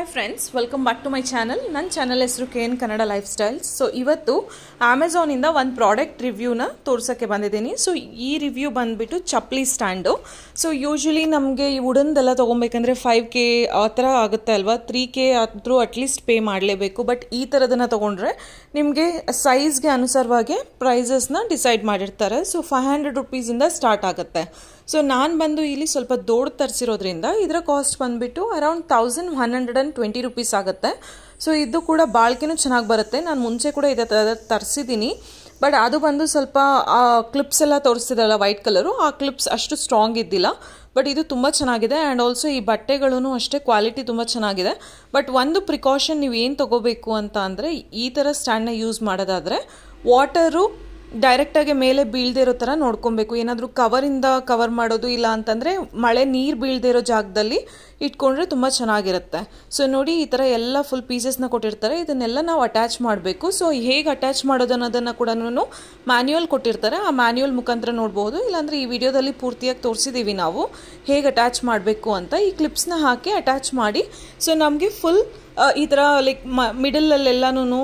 friends welcome back to my channel ನನ್ನ channel ಹೆಸರು K N Kannada life styles so ಇವತ್ತು ಅಮೆಝಾನಿಂದ ಒಂದು ಪ್ರಾಡಕ್ಟ್ ರಿವ್ಯೂನ ತೋರ್ಸೋಕ್ಕೆ ಬಂದಿದ್ದೀನಿ ಸೊ ಈ ರಿವ್ಯೂ ಬಂದುಬಿಟ್ಟು ಚಪ್ಪಲಿ ಸ್ಟ್ಯಾಂಡು ಸೊ ಯೂಶ್ವಲಿ ನಮಗೆ ಈ ವುಡನ್ದೆಲ್ಲ ತೊಗೊಬೇಕಂದ್ರೆ ಫೈವ್ ಕೆ ಆ ಥರ ಆಗುತ್ತೆ ಅಲ್ವಾ ತ್ರೀ ಕೆ ಆದರೂ ಅಟ್ಲೀಸ್ಟ್ ಪೇ ಮಾಡಲೇಬೇಕು ಬಟ್ ಈ ಥರದನ್ನು ತೊಗೊಂಡ್ರೆ ನಿಮಗೆ ಸೈಜ್ಗೆ ಅನುಸಾರವಾಗಿ ಪ್ರೈಸಸ್ನ ಡಿಸೈಡ್ ಮಾಡಿರ್ತಾರೆ ಸೊ ಫೈವ್ ಹಂಡ್ರೆಡ್ ರುಪೀಸಿಂದ ಸ್ಟಾರ್ಟ್ ಆಗುತ್ತೆ ಸೊ ನಾನು ಬಂದು ಇಲ್ಲಿ ಸ್ವಲ್ಪ ದೊಡ್ಡ ತರಿಸಿರೋದ್ರಿಂದ ಇದರ ಕಾಸ್ಟ್ ಬಂದುಬಿಟ್ಟು around thousand one hundred and twenty rupees ಆಗುತ್ತೆ ಸೊ ಇದು ಕೂಡ ಬಾಳ್ಕೆನೂ ಚೆನ್ನಾಗಿ ಬರುತ್ತೆ ನಾನು ಮುಂಚೆ ಕೂಡ ಇದೇ ಥರ ತರಿಸಿದ್ದೀನಿ ಬಟ್ ಅದು ಬಂದು ಸ್ವಲ್ಪ ಆ ಕ್ಲಿಪ್ಸ್ ಎಲ್ಲ ತೋರಿಸ್ತಿದ್ದಲ್ಲ ವೈಟ್ ಕಲರು ಆ ಕ್ಲಿಪ್ಸ್ ಅಷ್ಟು ಸ್ಟ್ರಾಂಗ್ ಇದ್ದಿಲ್ಲ ಬಟ್ ಇದು ತುಂಬ ಚೆನ್ನಾಗಿದೆ ಆ್ಯಂಡ್ ಆಲ್ಸೋ ಈ ಬಟ್ಟೆಗಳೂ ಅಷ್ಟೇ ಕ್ವಾಲಿಟಿ ತುಂಬ ಚೆನ್ನಾಗಿದೆ ಬಟ್ ಒಂದು ಪ್ರಿಕಾಷನ್ ನೀವು ಏನು ತೊಗೋಬೇಕು ಅಂತ ಅಂದರೆ ಈ ಥರ ಸ್ಟ್ಯಾಂಡ್ನ ಯೂಸ್ ಮಾಡೋದಾದರೆ ವಾಟರು ಡೈರೆಕ್ಟಾಗಿ ಮೇಲೆ ಬೀಳದೇ ಇರೋ ಥರ ನೋಡ್ಕೊಬೇಕು ಏನಾದರೂ ಕವರಿಂದ ಕವರ್ ಮಾಡೋದು ಇಲ್ಲ ಅಂತಂದರೆ ಮಳೆ ನೀರು ಬೀಳದೇ ಇರೋ ಜಾಗದಲ್ಲಿ ಇಟ್ಕೊಂಡ್ರೆ ತುಂಬ ಚೆನ್ನಾಗಿರುತ್ತೆ ಸೊ ನೋಡಿ ಈ ಥರ ಎಲ್ಲ ಫುಲ್ ಪೀಸಸ್ನ ಕೊಟ್ಟಿರ್ತಾರೆ ಇದನ್ನೆಲ್ಲ ನಾವು ಅಟ್ಯಾಚ್ ಮಾಡಬೇಕು ಸೊ ಹೇಗೆ ಅಟ್ಯಾಚ್ ಮಾಡೋದು ಅನ್ನೋದನ್ನು ಕೂಡ ಮ್ಯಾನ್ಯುವಲ್ ಕೊಟ್ಟಿರ್ತಾರೆ ಆ ಮ್ಯಾನ್ಯುವಲ್ ಮುಖಾಂತರ ನೋಡ್ಬೋದು ಇಲ್ಲಾಂದರೆ ಈ ವಿಡಿಯೋದಲ್ಲಿ ಪೂರ್ತಿಯಾಗಿ ತೋರಿಸಿದ್ದೀವಿ ನಾವು ಹೇಗೆ ಅಟ್ಯಾಚ್ ಮಾಡಬೇಕು ಅಂತ ಈ ಕ್ಲಿಪ್ಸ್ನ ಹಾಕಿ ಅಟ್ಯಾಚ್ ಮಾಡಿ ಸೊ ನಮಗೆ ಫುಲ್ ಈ ಥರ ಲೈಕ್ ಮ ಮಿಡಲಲ್ಲೆಲ್ಲನೂ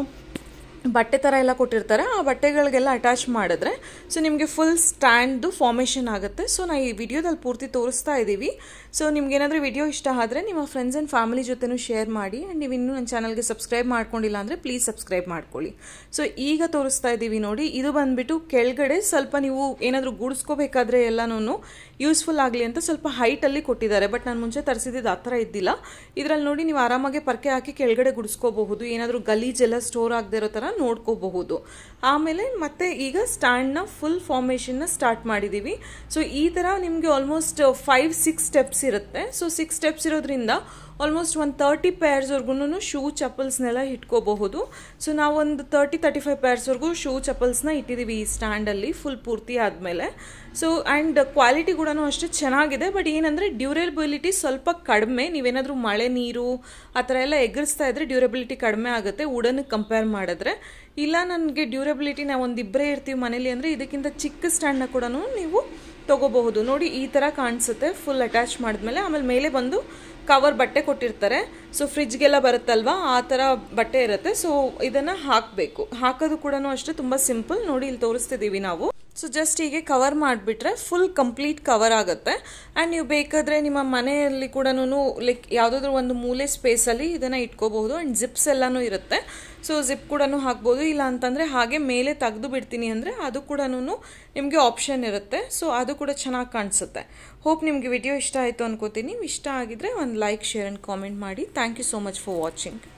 ಬಟ್ಟೆ ಥರ ಎಲ್ಲ ಕೊಟ್ಟಿರ್ತಾರೆ ಆ ಬಟ್ಟೆಗಳಿಗೆಲ್ಲ ಅಟ್ಯಾಚ್ ಮಾಡಿದ್ರೆ ಸೊ ನಿಮಗೆ ಫುಲ್ ಸ್ಟ್ಯಾಂಡ್ದು ಫಾರ್ಮೇಷನ್ ಆಗುತ್ತೆ ಸೊ ನಾ ಈ ವಿಡಿಯೋದಲ್ಲಿ ಪೂರ್ತಿ ತೋರಿಸ್ತಾ ಇದ್ದೀವಿ ಸೊ ನಿಮ್ಗೇನಾದರೂ ವಿಡಿಯೋ ಇಷ್ಟ ಆದರೆ ನಿಮ್ಮ ಫ್ರೆಂಡ್ಸ್ ಆ್ಯಂಡ್ ಫ್ಯಾಮಿಲಿ ಜೊತೆನೂ ಶೇರ್ ಮಾಡಿ ಆ್ಯಂಡ್ ನೀವು ಇನ್ನೂ ನನ್ನ ಚಾನಲ್ಗೆ ಸಬ್ಸ್ಕ್ರೈಬ್ ಮಾಡ್ಕೊಂಡಿಲ್ಲ ಅಂದರೆ ಪ್ಲೀಸ್ ಸಬ್ಸ್ಕ್ರೈಬ್ ಮಾಡ್ಕೊಳ್ಳಿ ಸೊ ಈಗ ತೋರಿಸ್ತಾ ಇದ್ದೀವಿ ನೋಡಿ ಇದು ಬಂದುಬಿಟ್ಟು ಕೆಳಗಡೆ ಸ್ವಲ್ಪ ನೀವು ಏನಾದರೂ ಗುಡಿಸ್ಕೋಬೇಕಾದ್ರೆ ಎಲ್ಲನೂ ಯೂಸ್ಫುಲ್ ಆಗಲಿ ಅಂತ ಸ್ವಲ್ಪ ಹೈಟಲ್ಲಿ ಕೊಟ್ಟಿದ್ದಾರೆ ಬಟ್ ನಾನು ಮುಂಚೆ ತರಿಸಿದ್ದು ಆ ಥರ ಇದ್ದಿಲ್ಲ ಇದರಲ್ಲಿ ನೋಡಿ ನೀವು ಆರಾಮಾಗಿ ಪರ್ಕೆ ಹಾಕಿ ಕೆಳಗಡೆ ಗುಡಿಸ್ಕೋಬಹುದು ಏನಾದರೂ ಗಲೀಜೆಲ್ಲ ಸ್ಟೋರ್ ಆಗದೆ ಇರೋ ಥರ ನೋಡ್ಕೋಬಹುದು ಆಮೇಲೆ ಮತ್ತೆ ಈಗ ಸ್ಟ್ಯಾಂಡ್ನ ಫುಲ್ ಫಾರ್ಮೇಷನ್ನ ಸ್ಟಾರ್ಟ್ ಮಾಡಿದ್ದೀವಿ ಸೊ ಈ ಥರ ನಿಮಗೆ ಆಲ್ಮೋಸ್ಟ್ ಫೈವ್ ಸಿಕ್ಸ್ ಸ್ಟೆಪ್ಸ್ ಇರುತ್ತೆ ಸೊ ಸಿಕ್ಸ್ ಸ್ಟೆಪ್ಸ್ ಇರೋದ್ರಿಂದ ಆಲ್ಮೋಸ್ಟ್ ಒಂದು ತರ್ಟಿ ಪೇರ್ಸ್ವರ್ಗು ಶೂ ಚಪ್ಪಲ್ಸ್ನೆಲ್ಲ ಇಟ್ಕೋಬಹುದು ಸೊ ನಾವೊಂದು ತರ್ಟಿ ತರ್ಟಿ ಫೈವ್ ಪೇರ್ಸ್ವರೆಗೂ ಶೂ ಚಪ್ಪಲ್ಸ್ನ ಇಟ್ಟಿದ್ದೀವಿ ಈ ಸ್ಟ್ಯಾಂಡಲ್ಲಿ ಫುಲ್ ಪೂರ್ತಿ ಆದಮೇಲೆ ಸೊ ಆ್ಯಂಡ್ ಕ್ವಾಲಿಟಿ ಕೂಡ ಅಷ್ಟೇ ಚೆನ್ನಾಗಿದೆ ಬಟ್ ಏನಂದರೆ ಡ್ಯೂರೇಬಿಲಿಟಿ ಸ್ವಲ್ಪ ಕಡಿಮೆ ನೀವೇನಾದರೂ ಮಳೆ ನೀರು ಆ ಥರ ಎಲ್ಲ ಎಗರಿಸ್ತಾ ಇದ್ರೆ ಡ್ಯೂರೇಬಿಲಿಟಿ ಕಡಿಮೆ ಆಗುತ್ತೆ ವುಡನ್ಗೆ ಕಂಪೇರ್ ಮಾಡಿದ್ರೆ ಇಲ್ಲ ನನಗೆ ಡ್ಯೂರೇಬಿಲಿಟಿ ನಾವು ಒಂದು ಇಬ್ಬರೇ ಇರ್ತೀವಿ ಮನೇಲಿ ಅಂದರೆ ಇದಕ್ಕಿಂತ ಚಿಕ್ಕ ಸ್ಟ್ಯಾಂಡ್ನ ಕೂಡ ನೀವು ತೊಗೋಬಹುದು ನೋಡಿ ಈ ಥರ ಕಾಣಿಸುತ್ತೆ ಫುಲ್ ಅಟ್ಯಾಚ್ ಮಾಡಿದ್ಮೇಲೆ ಆಮೇಲೆ ಮೇಲೆ ಬಂದು ಕವರ್ ಬಟ್ಟೆ ಕೊಟ್ಟಿರ್ತಾರೆ ಸೊ ಫ್ರಿಜ್ಗೆಲ್ಲ ಬರುತ್ತಲ್ವಾ ಆ ಥರ ಬಟ್ಟೆ ಇರುತ್ತೆ ಸೊ ಇದನ್ನು ಹಾಕಬೇಕು ಹಾಕೋದು ಕೂಡ ಅಷ್ಟೇ ತುಂಬ ಸಿಂಪಲ್ ನೋಡಿ ಇಲ್ಲಿ ತೋರಿಸ್ತಿದ್ದೀವಿ ನಾವು ಸೊ ಜಸ್ಟ್ ಹೀಗೆ ಕವರ್ ಮಾಡಿಬಿಟ್ರೆ ಫುಲ್ ಕಂಪ್ಲೀಟ್ ಕವರ್ ಆಗುತ್ತೆ ಆ್ಯಂಡ್ ನೀವು ಬೇಕಾದರೆ ನಿಮ್ಮ ಮನೆಯಲ್ಲಿ ಕೂಡ ಲೈಕ್ ಯಾವುದಾದ್ರೂ ಒಂದು ಮೂಲೆ ಸ್ಪೇಸಲ್ಲಿ ಇದನ್ನು ಇಟ್ಕೋಬಹುದು ಆ್ಯಂಡ್ ಜಿಪ್ಸ್ ಎಲ್ಲನೂ ಇರುತ್ತೆ ಸೊ ಜಿಪ್ ಕೂಡ ಹಾಕ್ಬೋದು ಇಲ್ಲ ಅಂತಂದರೆ ಹಾಗೆ ಮೇಲೆ ತೆಗೆದು ಬಿಡ್ತೀನಿ ಅಂದರೆ ಅದು ಕೂಡ ನಿಮಗೆ ಆಪ್ಷನ್ ಇರುತ್ತೆ ಸೊ ಅದು ಕೂಡ ಚೆನ್ನಾಗಿ ಕಾಣಿಸುತ್ತೆ ಹೋಪ್ ನಿಮಗೆ ವಿಡಿಯೋ ಇಷ್ಟ ಆಯಿತು ಅನ್ಕೋತೀನಿ ಇಷ್ಟ ಆಗಿದ್ರೆ ಒಂದು ಲೈಕ್ ಶೇರ್ ಆ್ಯಂಡ್ ಕಾಮೆಂಟ್ ಮಾಡಿ thank you so much for watching